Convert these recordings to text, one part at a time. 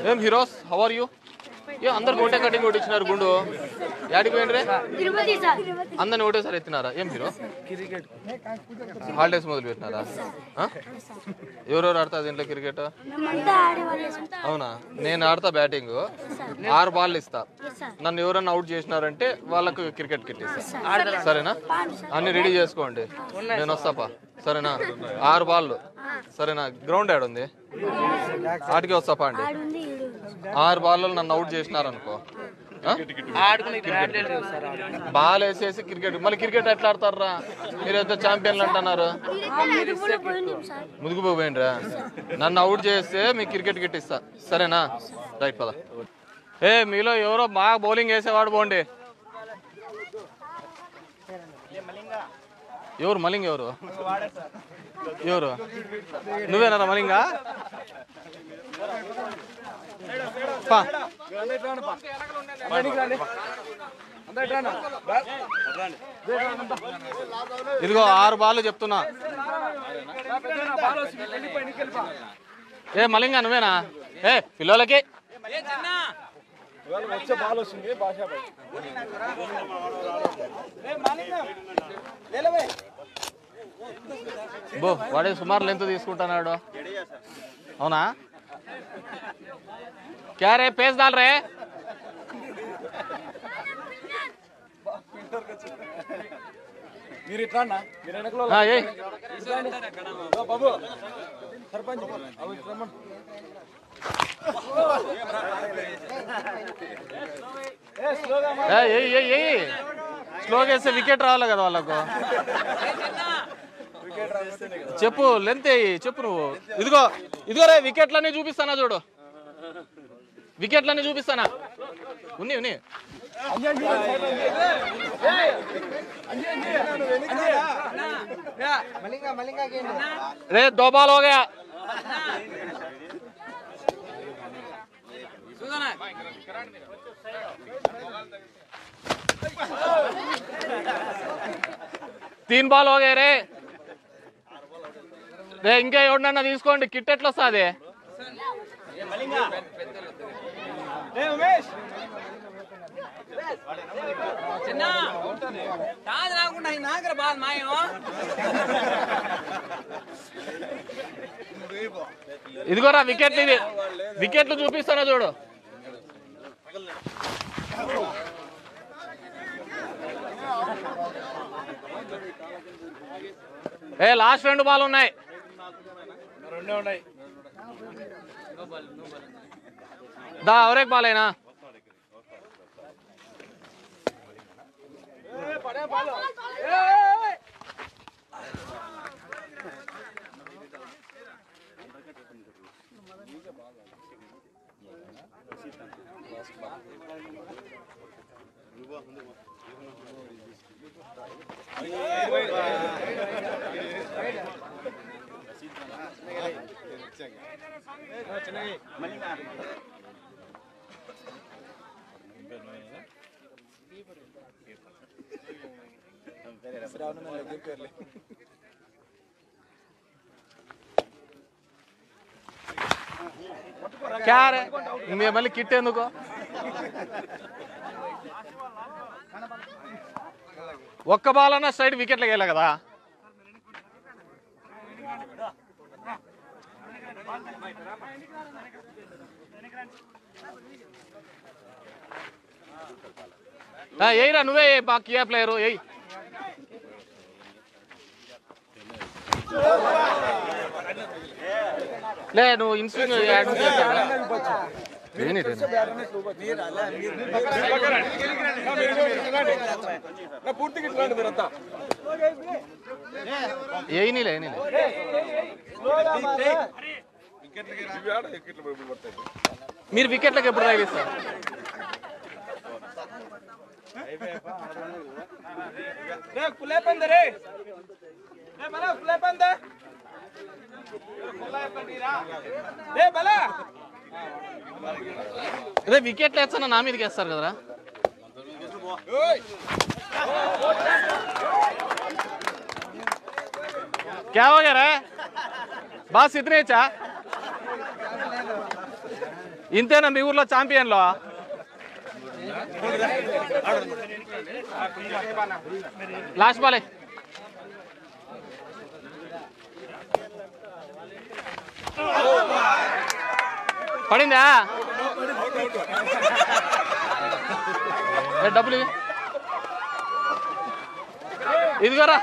ఏం heroes how are you ఏ అందరు గోటే కటింగ్ కొట్టించినారు గుండు యాడికి పోయిండ్రే తిరుపతి సార్ అందరిని ఒకటేసారి ఎత్తినారా ఏం హీరో హాలిడేస్ మొదలు పెట్టినారా ఆ? ఎవరెవరు ఆడతారు దీంట్లో క్రికెట్ మేమంతా ఆడేవాళ్ళే సార్ అవునా నేను ఆడతా బ్యాటింగ్ ఆరు బాల్ ఇస్తా నన్ను ఎవరన్నా అవుట్ చేసినారంటే వాళ్ళకు క్రికెట్ కిట్ ఇస్తా సరేనా అన్ని రెడీ చేసుకోండి నేను వస్తాపా సరేనా ఆరు బాళ్ళు సరేనా గ్రౌండ్ యాడ్ ఉంది ఆటికి వస్తాపా అండి ఆడుంది ఈడు ఆరు బాల్లో నన్ను అవుట్ చేసినారనుకో ఆ? బాల్ వేసేసి క్రికెట్ మళ్ళీ క్రికెట్ ఎట్లా ఆడతారా మీరు ఎంత ఛాంపియన్లు అంటున్నారు ఆ ముందు కూడా పోయింది సార్ ముదుగు పోయిండ్రా నన్ను అవుట్ చేస్తే మీకు క్రికెట్ కిట్ ఇస్తా సరేనా రైట్ పద ఏ మీలో ఎవరో బాగా బౌలింగ్ వేసేవాడు పోండి ఎవరు మలింగ్ ఎవరు ఎవరు నువ్వేనారా మలింగా పా. ఇదిగో ఆరు బాల్ చెప్తున్నా ఏ మలింగా నువ్వేనా ఏ పిల్లలకి వచ్చే బాల్ వస్తుంది భాష బో వాడే సుమారు లెంత్ తీసుకుంటున్నాడు అవునా క్యా రే పేస్ దాల్ రే మీరు ఇట్లా అన్న మీరు వెనకలో ఆ, ఏయ్ ఓ బాబు సర్పంచ్ అవి ఇట్లా రమ్మను. ఏ స్లోగా ఏ, ఏయ్ ఏయ్ ఏయ్ స్లోగా వేస్తే వికెట్ రావాలి కదా వాళ్ళకు చెప్పు లెంత్ వేయి చెప్పు నువ్వు ఇదిగో ఇదిగో రే వికెట్లన్నీ చూపిస్తానా చూడు వికెట్లన్నీ చూపిస్తానా ఉన్ని ఉన్ని రే दो बॉल हो गया తీన్ బాల్ हो गए రే రే ఇంకా ఎవడన్నా తీసుకోండి కిట్ ఎట్లా వస్తుంది ఏ ఉమేష్ చిన్న కాదు రాకుండా ఈ నాగర బాధ మాయం ఇదిగోరా వికెట్లు ఇది వికెట్లు చూపిస్తానా చూడు ఏ లాస్ట్ రెండు బాల్ ఉన్నాయి రెండే ఉన్నాయి దా ఎవరేక్ బాల్ అయినా క్యారే మీ మళ్ళీ కిట్ ఎందుకు ఒక్క బాల్ అన్న సైడ్ వికెట్లకి వెళ్ళా కదా ఆ, ఏయ్రా నువ్వే బా కియా ప్లేయరు ఏయ్ లే నువ్వు ఇన్స్వింగ్ యాడ్ చేస్తావా? ఏంటి ఇది? నా పూర్తిగా ఇట్లా రండి మీరంతా ఏయనీలే ఏయనీలే ఇవి ఆడ వికెట్లు బయటకు పడతాయి మీరు వికెట్లకు ఎప్పుడు తగిలిస్తారు రే ఫుల్ అయిపోయింది రే రే బలా ఫుల్ అయిపోయింది రే బలా అదే వికెట్లు వేస్తాను నా మీదకి వేస్తారు కదరా क्या हो गया रे बस इतने चा ఇంతేనా మీ ఊర్లో ఛాంపియన్లో లాస్ట్ బాలే పడిందా ఏ, డబ్బులు ఇవి ఇదిగోరా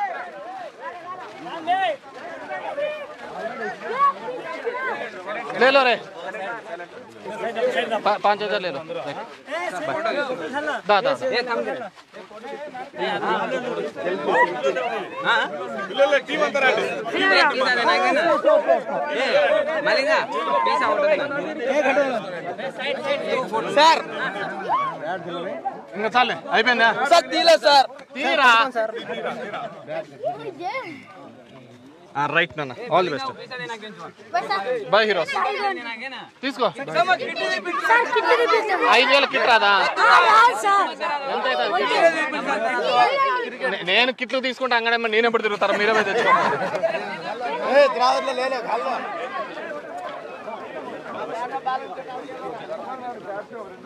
ले लो रे पा- पाँच हजार ले लो दा दा మళ్ళీగా పీసా సార్ ఇంకా చాలే అయిపోయిందా సార్ తీలేదు సార్ తీరా రైట్ నాన్న all the best bye heroes తీసుకో సార్ కిట్ తెప్పిస్తాం ఐదు వేల కిట్ రాదా సార్ ఎంత అవుతుంది కిట్? నే- నేను కిట్లు తీసుకుంటే అంగడమ్మ నేను ఎప్పుడు తిరుగుతారా మీరే పోయి తెచ్చుకో